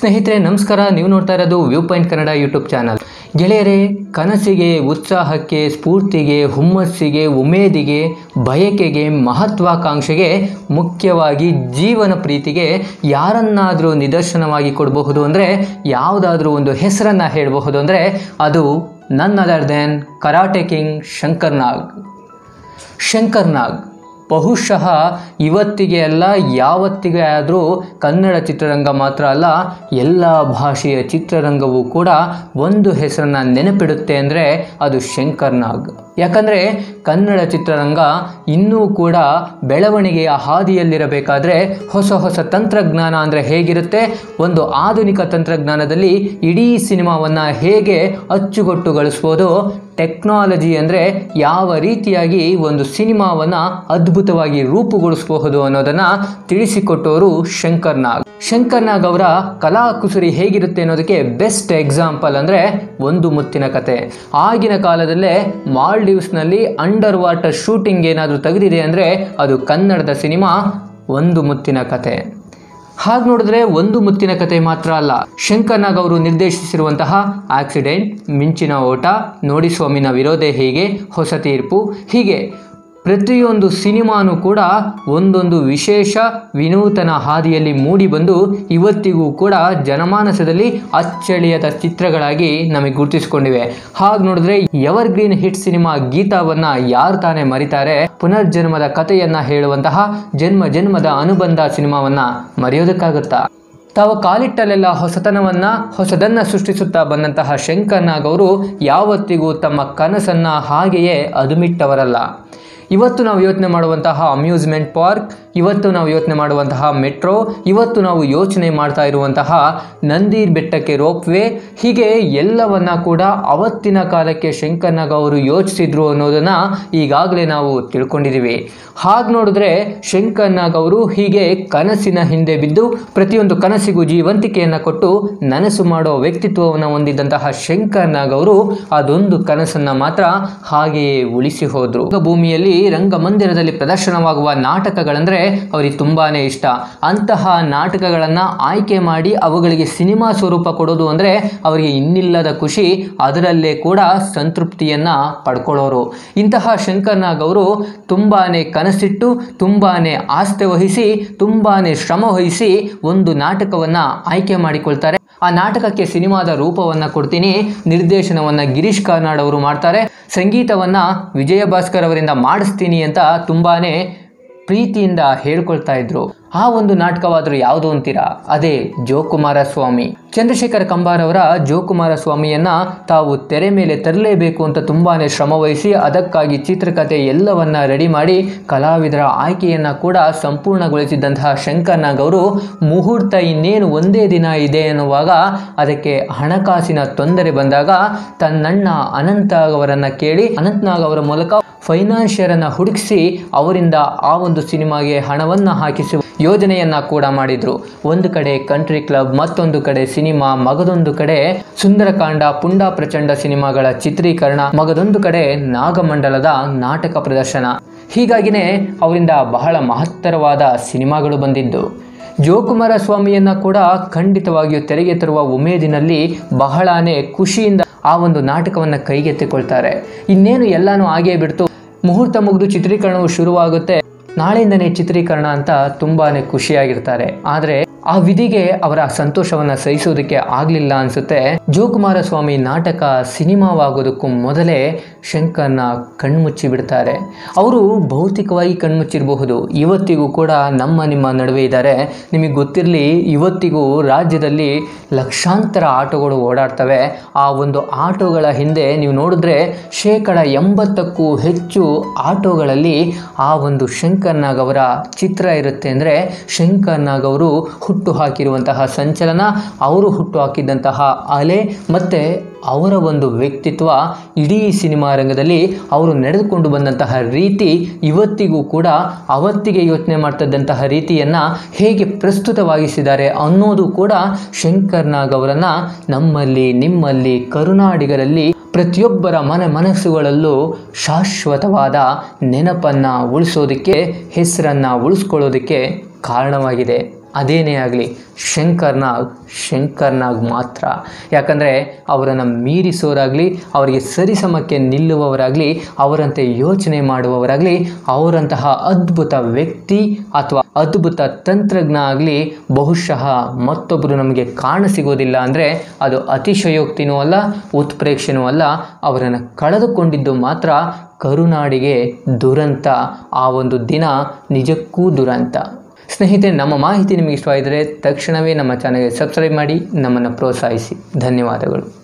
ಸ್ನೇಹಿತರೆ ನಮಸ್ಕಾರ ನೀವು ನೋಡ್ತಾ ಇರೋದು view point Kannada YouTube channel ಗೆಳೆಯರೇ ಕನಸಿಗೆ ಉತ್ಸಾಹಕ್ಕೆ ಸ್ಫೂರ್ತಿಗೆ ಹುಮ್ಮಸ್ಸಿಗೆ ಉಮೇದಿಗೆ ಬಯಕೆಗೆ ಮಹತ್ವಾಕಾಂಕ್ಷೆಗೆ ಮುಖ್ಯವಾಗಿ ಜೀವನ ಪ್ರೀತಿಗೆ ಯಾರನ್ನಾದರೂ ನಿದರ್ಶನವಾಗಿ ಕೊಡಬಹುದು ಅಂದರೆ ಯಾವುದಾದ್ರೂ ಒಂದು ಹೆಸರನ್ನು ಹೇಳಬಹುದು ಅಂದರೆ ಅದು none other than karate king Shankar Nag Shankar Nag ಬಹುಶಃ ಇವತ್ತಿಗೆ ಅಲ್ಲ ಯಾವತ್ತಿಗೆ ಆದರೂ ಕನ್ನಡ ಚಿತ್ರರಂಗ ಮಾತ್ರ ಅಲ್ಲ ಎಲ್ಲ ಭಾಷೆಯ ಚಿತ್ರರಂಗವೂ ಕೂಡ ಒಂದು ಹೆಸರನ್ನು ನೆನಪಿಡುತ್ತೆ ಅಂದರೆ ಅದು ಶಂಕರ್ ನಾಗ್ ಯಾಕಂದರೆ ಕನ್ನಡ ಚಿತ್ರರಂಗ ಇನ್ನೂ ಕೂಡ ಬೆಳವಣಿಗೆಯ ಹಾದಿಯಲ್ಲಿರಬೇಕಾದ್ರೆ ಹೊಸ ಹೊಸ ತಂತ್ರಜ್ಞಾನ ಅಂದರೆ ಹೇಗಿರುತ್ತೆ ಒಂದು ಆಧುನಿಕ ತಂತ್ರಜ್ಞಾನದಲ್ಲಿ ಇಡೀ ಸಿನಿಮಾವನ್ನು ಹೇಗೆ ಅಚ್ಚುಗೊಟ್ಟುಗೊಳಿಸ್ಬೋದು ಟೆಕ್ನಾಲಜಿ ಅಂದರೆ ಯಾವ ರೀತಿಯಾಗಿ ಒಂದು ಸಿನಿಮಾವನ್ನು ಅದ್ಭುತವಾಗಿ ರೂಪುಗೊಳಿಸಬಹುದು ಅನ್ನೋದನ್ನು ತಿಳಿಸಿಕೊಟ್ಟವರು ಶಂಕರ್ ನಾಗ್ ಶಂಕರ್ ನಾಗ್ ಅವರ ಕಲಾ ಕುಸುರಿ ಹೇಗಿರುತ್ತೆ ಅನ್ನೋದಕ್ಕೆ ಬೆಸ್ಟ್ ಎಕ್ಸಾಂಪಲ್ ಅಂದರೆ ಒಂದು ಮುತ್ತಿನ ಕತೆ ಆಗಿನ ಕಾಲದಲ್ಲೇ ಮಾಲ್ಡೀವ್ಸ್ನಲ್ಲಿ ಅಂಡರ್ ವಾಟರ್ ಶೂಟಿಂಗ್ ಏನಾದರೂ ತೆಗೆದಿದೆ ಅಂದರೆ ಅದು ಕನ್ನಡದ ಸಿನಿಮಾ ಒಂದು ಮುತ್ತಿನ ಕತೆ ಹಾಗೆ ನೋಡಿದ್ರೆ ಒಂದು ಮುತ್ತಿನ ಕತೆ ಮಾತ್ರ ಅಲ್ಲ ಶಂಕರ್ ನಾಗ್ ಅವರು ನಿರ್ದೇಶಿಸಿರುವಂತಹ ಆಕ್ಸಿಡೆಂಟ್ ಮಿಂಚಿನ ಓಟ ನೋಡಿ ಸ್ವಾಮಿನ ವಿರೋಧ ಹೀಗೆ ಹೊಸ ತೀರ್ಪು ಹೀಗೆ ಪ್ರತಿಯೊಂದು ಸಿನಿಮಾನೂ ಕೂಡ ಒಂದೊಂದು ವಿಶೇಷ ವಿನೂತನ ಹಾದಿಯಲ್ಲಿ ಮೂಡಿಬಂದು ಇವತ್ತಿಗೂ ಕೂಡ ಜನಮಾನಸದಲ್ಲಿ ಅಚ್ಚಳಿಯದ ಚಿತ್ರಗಳಾಗಿ ನಮಗೆ ಗುರುತಿಸಿಕೊಂಡಿವೆ ಹಾಗೆ ನೋಡಿದ್ರೆ ಎವರ್ ಗ್ರೀನ್ ಹಿಟ್ ಸಿನಿಮಾ ಗೀತಾವನ್ನ ಯಾರು ತಾನೇ ಮರಿತಾರೆ ಪುನರ್ಜನ್ಮದ ಕಥೆಯನ್ನ ಹೇಳುವಂತಹ ಜನ್ಮ ಜನ್ಮದ ಅನುಬಂಧ ಸಿನಿಮಾವನ್ನ ಮರೆಯೋದಕ್ಕಾಗುತ್ತಾ ತಾವು ಕಾಲಿಟ್ಟಲ್ಲೆಲ್ಲ ಹೊಸತನವನ್ನ ಹೊಸದನ್ನ ಸೃಷ್ಟಿಸುತ್ತಾ ಬಂದಂತಹ ಶಂಕರ್ ನಾಗ್ ಅವರು ಯಾವತ್ತಿಗೂ ತಮ್ಮ ಕನಸನ್ನ ಹಾಗೆಯೇ ಅದುಮಿಟ್ಟವರಲ್ಲ ಇವತ್ತು ನಾವು ಯೋಚನೆ ಮಾಡುವಂತಹ ಅಮ್ಯೂಸ್ಮೆಂಟ್ ಪಾರ್ಕ್ ಇವತ್ತು ನಾವು ಯೋಚನೆ ಮಾಡುವಂತಹ ಮೆಟ್ರೋ ಇವತ್ತು ನಾವು ಯೋಚನೆ ಮಾಡ್ತಾ ಇರುವಂತಹ ನಂದೀರ್ ಬೆಟ್ಟಕ್ಕೆ ರೋಪ್ವೇ ಹೀಗೆ ಎಲ್ಲವನ್ನ ಕೂಡ ಅವತ್ತಿನ ಕಾಲಕ್ಕೆ ಶಂಕರ್ನಾಗ್ ಅವರು ಯೋಚಿಸಿದ್ರು ಅನ್ನೋದನ್ನ ಈಗಾಗಲೇ ನಾವು ತಿಳ್ಕೊಂಡಿದ್ದೀವಿ ಹಾಗೆ ನೋಡಿದ್ರೆ ಶಂಕರ್ನಾಗ್ ಅವರು ಹೀಗೆ ಕನಸಿನ ಹಿಂದೆ ಬಿದ್ದು ಪ್ರತಿಯೊಂದು ಕನಸಿಗೂ ಜೀವಂತಿಕೆಯನ್ನು ಕೊಟ್ಟು ನನಸು ಮಾಡೋ ವ್ಯಕ್ತಿತ್ವವನ್ನು ಹೊಂದಿದ್ದಂತಹ ಶಂಕರ್ನಾಗ್ ಅವರು ಅದೊಂದು ಕನಸನ್ನ ಮಾತ್ರ ಹಾಗೆಯೇ ಉಳಿಸಿ ಹೋದ್ರು ಭೂಮಿಯಲ್ಲಿ ರಂಗಮಂದಿರದಲ್ಲಿ ಪ್ರದರ್ಶನವಾಗುವ ನಾಟಕಗಳಂದ್ರೆ ಅವರಿಗೆ ತುಂಬಾನೇ ಇಷ್ಟ ಅಂತಹ ನಾಟಕಗಳನ್ನು ಆಯ್ಕೆ ಮಾಡಿ ಅವುಗಳಿಗೆ ಸಿನಿಮಾ ಸ್ವರೂಪ ಕೊಡೋದು ಅಂದರೆ ಅವರಿಗೆ ಇನ್ನಿಲ್ಲದ ಖುಷಿ ಅದರಲ್ಲೇ ಕೂಡ ಸಂತೃಪ್ತಿಯನ್ನ ಪಡ್ಕೊಳ್ಳೋರು ಇಂತಹ ಶಂಕರ್ನಾಗ್ ಅವರು ತುಂಬಾನೇ ಕನಸಿಟ್ಟು ತುಂಬಾನೇ ಆಸ್ತೆ ವಹಿಸಿ ತುಂಬಾನೇ ಶ್ರಮ ವಹಿಸಿ ಒಂದು ನಾಟಕವನ್ನ ಆಯ್ಕೆ ಮಾಡಿಕೊಳ್ತಾರೆ ಆ ನಾಟಕಕ್ಕೆ ಸಿನಿಮಾದ ರೂಪವನ್ನ ಕೊಡ್ತೀನಿ ನಿರ್ದೇಶನವನ್ನ ಗಿರೀಶ್ ಕಾರ್ನಾಡ್ ಅವರು ಮಾಡ್ತಾರೆ ಸಂಗೀತವನ್ನ ವಿಜಯ ಭಾಸ್ಕರ್ ಅವರಿಂದ ಮಾಡಿಸ್ತೀನಿ ಅಂತ ತುಂಬಾನೇ ಪ್ರೀತಿಯಿಂದ ಹೇಳ್ಕೊಳ್ತಾ ಇದ್ರು ಆ ಒಂದು ನಾಟಕವಾದರೂ ಯಾವುದು ಅಂತೀರಾ ಅದೇ ಜೋಕುಮಾರ ಸ್ವಾಮಿ ಚಂದ್ರಶೇಖರ ಕಂಬಾರ್ ಅವರ ಜೋಕುಮಾರ ಸ್ವಾಮಿಯನ್ನ ತಾವು ತೆರೆ ಮೇಲೆ ತರಲೇಬೇಕು ಅಂತ ತುಂಬಾನೇ ಶ್ರಮವಹಿಸಿ ಅದಕ್ಕಾಗಿ ಚಿತ್ರಕಥೆ ಎಲ್ಲವನ್ನ ರೆಡಿ ಮಾಡಿ ಕಲಾವಿದರ ಆಯ್ಕೆಯನ್ನ ಕೂಡ ಸಂಪೂರ್ಣಗೊಳಿಸಿದಂತಹ ಶಂಕರ್ ನಾಗ್ ಅವರು ಮುಹೂರ್ತ ಇನ್ನೇನು ಒಂದೇ ದಿನ ಇದೆ ಎನ್ನುವಾಗ ಅದಕ್ಕೆ ಹಣಕಾಸಿನ ತೊಂದರೆ ಬಂದಾಗ ತನ್ನಣ್ಣ ಅನಂತ ಅವರನ್ನ ಕೇಳಿ ಅನಂತ್ನಾಗ್ ಅವರ ಮೂಲಕ ಫೈನಾನ್ಷಿಯರ್ ಅನ್ನ ಹುಡುಕಿಸಿ ಅವರಿಂದ ಆ ಒಂದು ಸಿನಿಮಾಗೆ ಹಣವನ್ನ ಹಾಕಿಸುವ ಯೋಜನೆಯನ್ನ ಕೂಡ ಮಾಡಿದ್ರು ಒಂದು ಕಡೆ ಕಂಟ್ರಿ ಕ್ಲಬ್ ಮತ್ತೊಂದು ಕಡೆ ಸಿನಿಮಾ ಮಗದೊಂದು ಕಡೆ ಸುಂದರಕಾಂಡ ಪುಂಡ ಪ್ರಚಂಡ ಸಿನಿಮಾಗಳ ಚಿತ್ರೀಕರಣ ಮಗದೊಂದು ಕಡೆ ನಾಗಮಂಡಲದ ನಾಟಕ ಪ್ರದರ್ಶನ ಹೀಗಾಗಿನೇ ಅವರಿಂದ ಬಹಳ ಮಹತ್ತರವಾದ ಸಿನಿಮಾಗಳು ಬಂದಿದ್ದು ಜೋಕುಮಾರ ಸ್ವಾಮಿಯನ್ನ ಕೂಡ ಖಂಡಿತವಾಗಿಯೂ ತೆರೆಗೆ ತರುವ ಉಮೇದಿನಲ್ಲಿ ಬಹಳಾನೇ ಖುಷಿಯಿಂದ ಆ ಒಂದು ನಾಟಕವನ್ನು ಕೈಗೆತ್ತಿಕೊಳ್ತಾರೆ ಇನ್ನೇನು ಎಲ್ಲಾನು ಆಗೇ ಬಿಡ್ತು ಮುಹೂರ್ತ ಮುಗಿದು ಚಿತ್ರೀಕರಣವು ಶುರುವಾಗುತ್ತೆ ನಾಳೆಯಿಂದನೇ ಚಿತ್ರೀಕರಣ ಅಂತ ತುಂಬಾನೇ ಖುಷಿಯಾಗಿರ್ತಾರೆ ಆದರೆ ಆ ವಿಧಿಗೆ ಅವರ ಸಂತೋಷವನ್ನ ಸಹಿಸೋದಕ್ಕೆ ಆಗ್ಲಿಲ್ಲ ಅನ್ಸುತ್ತೆ ಜೋಕುಮಾರ ಸ್ವಾಮಿ ನಾಟಕ ಸಿನಿಮಾವಾಗೋದಕ್ಕೂ ಮೊದಲೇ ಶಂಕರ್ನ ಕಣ್ಮುಚ್ಚಿ ಬಿಡ್ತಾರೆ ಅವರು ಭೌತಿಕವಾಗಿ ಕಣ್ಮುಚ್ಚಿರಬಹುದು ಇವತ್ತಿಗೂ ಕೂಡ ನಮ್ಮ ನಿಮ್ಮ ನಡುವೆ ಇದ್ದಾರೆ ನಿಮಗೆ ಗೊತ್ತಿರಲಿ ಇವತ್ತಿಗೂ ರಾಜ್ಯದಲ್ಲಿ ಲಕ್ಷಾಂತರ ಆಟೋಗಳು ಓಡಾಡ್ತವೆ ಆ ಒಂದು ಆಟೋಗಳ ಹಿಂದೆ ನೀವು ನೋಡಿದ್ರೆ ಶೇಕಡ ಎಂಬತ್ತಕ್ಕೂ ಹೆಚ್ಚು ಆಟೋಗಳಲ್ಲಿ ಆ ಒಂದು ಶಂಕರ್ನಾಗ್ ಅವರ ಚಿತ್ರ ಇರುತ್ತೆ ಅಂದರೆ ಶಂಕರ್ನಾಗ್ ಅವರು ಹುಟ್ಟು ಹಾಕಿರುವಂತಹ ಸಂಚಲನ ಅವರು ಹುಟ್ಟು ಹಾಕಿದ್ದಂತಹ ಅಲೆ ಮತ್ತು ಅವರ ಒಂದು ವ್ಯಕ್ತಿತ್ವ ಇಡೀ ಸಿನಿಮಾ ರಂಗದಲ್ಲಿ ಅವರು ನಡೆದುಕೊಂಡು ಬಂದಂತಹ ರೀತಿ ಇವತ್ತಿಗೂ ಕೂಡ ಅವತ್ತಿಗೆ ಯೋಚನೆ ಮಾಡ್ತಿದ್ದಂತಹ ರೀತಿಯನ್ನು ಹೇಗೆ ಪ್ರಸ್ತುತವಾಗಿಸಿದ್ದಾರೆ ಅನ್ನೋದು ಕೂಡ ಶಂಕರ್ ನಾಗ್ ಅವರನ್ನು ನಮ್ಮಲ್ಲಿ ನಿಮ್ಮಲ್ಲಿ ಕರುನಾಡಿಗರಲ್ಲಿ ಪ್ರತಿಯೊಬ್ಬರ ಮನ ಮನಸ್ಸುಗಳಲ್ಲೂ ಶಾಶ್ವತವಾದ ನೆನಪನ್ನು ಉಳಿಸೋದಕ್ಕೆ ಹೆಸರನ್ನು ಉಳಿಸ್ಕೊಳ್ಳೋದಕ್ಕೆ ಕಾರಣವಾಗಿದೆ ಅದೇನೇ ಆಗಲಿ ಶಂಕರ್ನಾಗ್ ಶಂಕರ್ನಾಗ್ ಮಾತ್ರ ಯಾಕಂದರೆ ಅವರನ್ನು ಮೀರಿಸೋರಾಗಲಿ ಅವರಿಗೆ ಸರಿಸಮಕ್ಕೆ ನಿಲ್ಲುವವರಾಗಲಿ ಅವರಂತೆ ಯೋಚನೆ ಮಾಡುವವರಾಗಲಿ ಅವರಂತಹ ಅದ್ಭುತ ವ್ಯಕ್ತಿ ಅಥವಾ ಅದ್ಭುತ ತಂತ್ರಜ್ಞ ಆಗಲಿ ಬಹುಶಃ ಮತ್ತೊಬ್ಬರು ನಮಗೆ ಕಾಣಸಿಗೋದಿಲ್ಲ ಅಂದರೆ ಅದು ಅತಿಶಯೋಕ್ತಿನೂ ಅಲ್ಲ ಉತ್ಪ್ರೇಕ್ಷೆನೂ ಅಲ್ಲ ಅವರನ್ನು ಕಳೆದುಕೊಂಡಿದ್ದು ಮಾತ್ರ ಕರುನಾಡಿಗೆ ದುರಂತ ಆ ಒಂದು ದಿನ ನಿಜಕ್ಕೂ ದುರಂತ ಸ್ನೇಹಿತರೆ ನಮ್ಮ ಮಾಹಿತಿ ನಿಮಗೆ ಇಷ್ಟವಾಗಿದ್ದರೆ ತಕ್ಷಣವೇ ನಮ್ಮ ಚಾನಲ್ಗೆ ಸಬ್ಸ್ಕ್ರೈಬ್ ಮಾಡಿ ನಮ್ಮನ್ನು ಪ್ರೋತ್ಸಾಹಿಸಿ ಧನ್ಯವಾದಗಳು